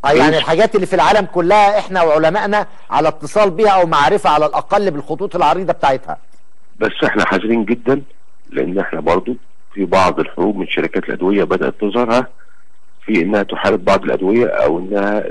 اه يعني كويس؟ الحاجات اللي في العالم كلها احنا وعلمائنا على اتصال بيها او معرفه على الاقل بالخطوط العريضه بتاعتها بس احنا حذرين جدا لان احنا برضو في بعض الحروب من شركات الادويه بدات تظهرها في انها تحارب بعض الادويه او انها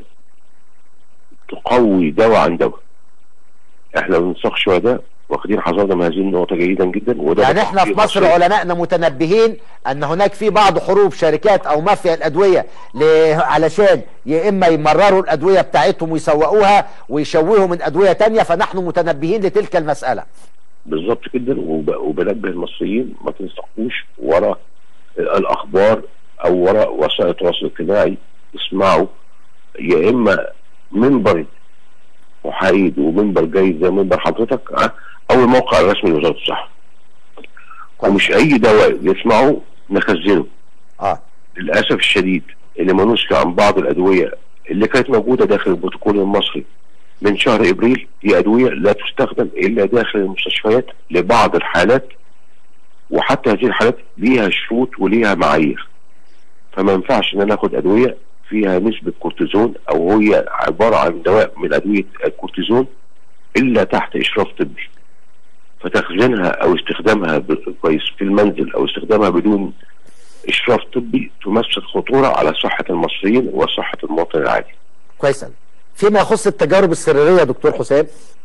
تقوي دواء عن دواء احنا ما بننسخش ده واخدين حذرنا من هذه النقطه جيدا جدا وده يعني احنا في مصر مصري. علمائنا متنبهين ان هناك في بعض حروب شركات او مافيا الادويه ل... علشان يا اما يمرروا الادويه بتاعتهم ويسوقوها ويشوهوا من ادويه تانية فنحن متنبهين لتلك المساله بالظبط كده وب- وبنبه المصريين ما تنسقوش ورا الاخبار او ورا وسائل التواصل الاجتماعي اسمعوا يا اما منبر محايد ومنبر جيد زي منبر حضرتك اه، او الموقع الرسمي لوزاره الصحه ومش اي دواء يسمعه نخزنه اه للاسف الشديد اللي ما نسي عن بعض الادويه اللي كانت موجوده داخل البروتوكول المصري من شهر ابريل دي ادويه لا تستخدم الا داخل المستشفيات لبعض الحالات وحتى هذه الحالات ليها شروط وليها معايير فما ينفعش ان انا اخد ادويه فيها نسبه كورتيزون او هي عباره عن دواء من ادويه الكورتيزون الا تحت اشراف طبي فتخزينها او استخدامها ب- كويس في المنزل او استخدامها بدون اشراف طبي تمثل خطوره على صحه المصريين وصحه المواطن العادي. كويس أوي. فيما يخص التجارب السريريه يا دكتور حسام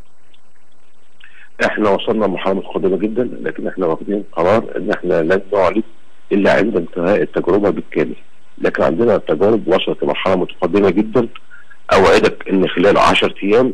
احنا وصلنا لمرحله متقدمه جدا لكن احنا واخدين قرار ان احنا لن نعلن الا عند انتهاء التجربه بالكامل. لكن عندنا تجارب وصلت لمرحله متقدمه جدا اوعدك ان خلال 10 ايام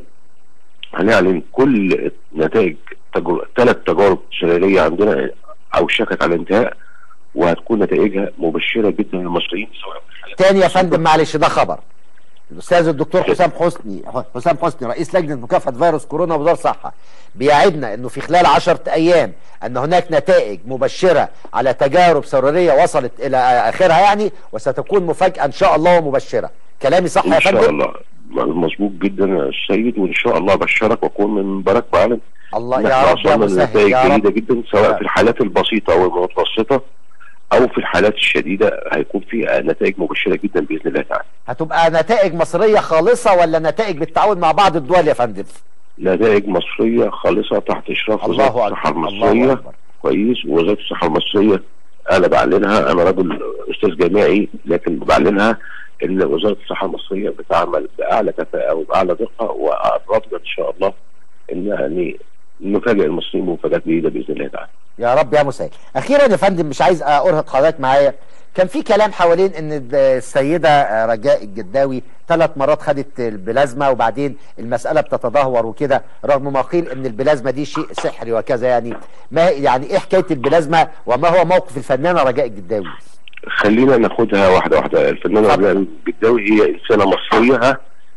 هنعلن كل نتائج تجر... ثلاث تجارب سريريه عندنا اوشكت على الانتهاء وهتكون نتائجها مبشره جدا للمصريين سواء في الحالات تاني يا فندم معلش ده خبر الاستاذ الدكتور حسام حسني حسام حسني رئيس لجنه مكافحه فيروس كورونا وزاره الصحه بيعدنا انه في خلال 10 ايام ان هناك نتائج مبشره على تجارب سريريه وصلت الى اخرها يعني وستكون مفاجاه ان شاء الله ومبشره كلامي صح يا ان شاء فندم الله مظبوط جدا يا سيد وان شاء الله ابشرك واكون من منبرك واعلن الله إن يا احنا رب يا وصلنا مسهل لنتائج يا جيده رب جدا سواء يا في الحالات البسيطه او المتوسطه او في الحالات الشديده هيكون في نتائج مبشره جدا باذن الله تعالى. هتبقى نتائج مصريه خالصه ولا نتائج بالتعاون مع بعض الدول يا فندم نتائج مصريه خالصه تحت اشراف الله وزاره الصحه اكبر الله المصريه اكبر كويس ووزاره الصحه المصريه انا بعلنها انا رجل استاذ جامعي لكن بعلنها ان وزاره الصحه المصريه بتعمل باعلى كفاءه وباعلى دقه وارادنا ان شاء الله ان يعني نفاجئ المصريين بمفاجات جديده باذن الله تعالى. يا رب يا مسهل اخيرا يا فندم مش عايز ارهق حضرتك معايا كان في كلام حوالين ان السيده رجاء الجداوي ثلاث مرات خدت البلازما وبعدين المساله بتتدهور وكده رغم ما قيل ان البلازما دي شيء سحري وكذا يعني ما يعني ايه حكايه البلازما وما هو موقف الفنانه رجاء الجداوي خلينا ناخدها واحده واحده الفنانه اتفضل. رجاء الجداوي هي انسانه مصريه ها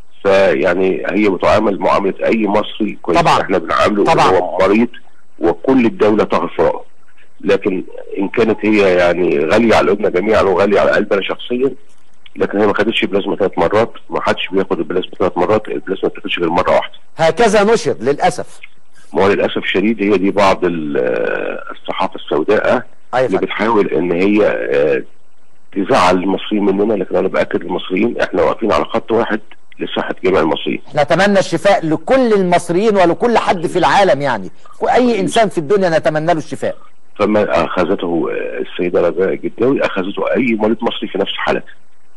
فيعني هي بتعامل معامله اي مصري كويس طبعا. احنا بنعامله إن طبعا. هو مريض وكل الدوله تغفر له لكن ان كانت هي يعني غاليه على قلوبنا جميعا وغاليه على قلبنا شخصيا لكن هي ما خدتش بلازما ثلاث مرات ما حدش بياخد البلازما ثلاث مرات البلازما ما بتاخدش غير مره واحده هكذا نشر للاسف ما هو للاسف الشديد هي دي بعض ال- الصحافه السوداء ايوه اللي فندم. بتحاول ان هي آه، تزعل المصريين مننا لكن انا باكد للمصريين احنا واقفين على خط واحد لصحه جميع المصريين نتمنى الشفاء لكل المصريين ولكل حد في العالم يعني اي انسان في الدنيا نتمنى له الشفاء فما اخذته آه، السيده رجاء الجداوي اخذته اي مريض مصري في نفس حالته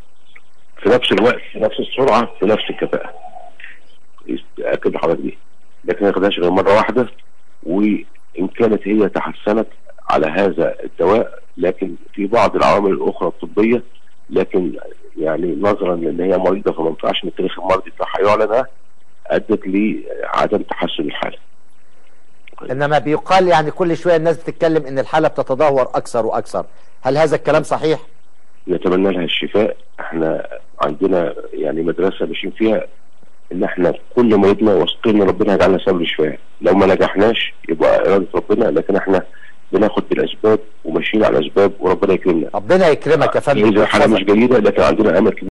في نفس الوقت في نفس السرعه في نفس الكفاءه اكد لحضرتك دي لكن ما خدهاش غير مره واحده وان كانت هي تحسنت على هذا الدواء لكن في بعض العوامل الاخرى الطبيه لكن يعني نظرا لان هي مريضه فما ينفعش ان التاريخ المرضي بتاعها يعلن ادت لعدم تحسن الحاله انما بيقال يعني كل شويه الناس بتتكلم ان الحاله بتتدهور اكثر واكثر هل هذا الكلام صحيح نتمنى لها الشفاء احنا عندنا يعني مدرسه ماشيين فيها ان احنا كل مريضنا واثقين ان ربنا هيجعلنا سبب الشفاء لو ما نجحناش يبقى اراده ربنا لكن احنا بناخد بالاسباب وماشيين على الاسباب وربنا يكرمنا ربنا يكرمك يا فندم اذا الحاله مش جيده لكن عندنا امل كبير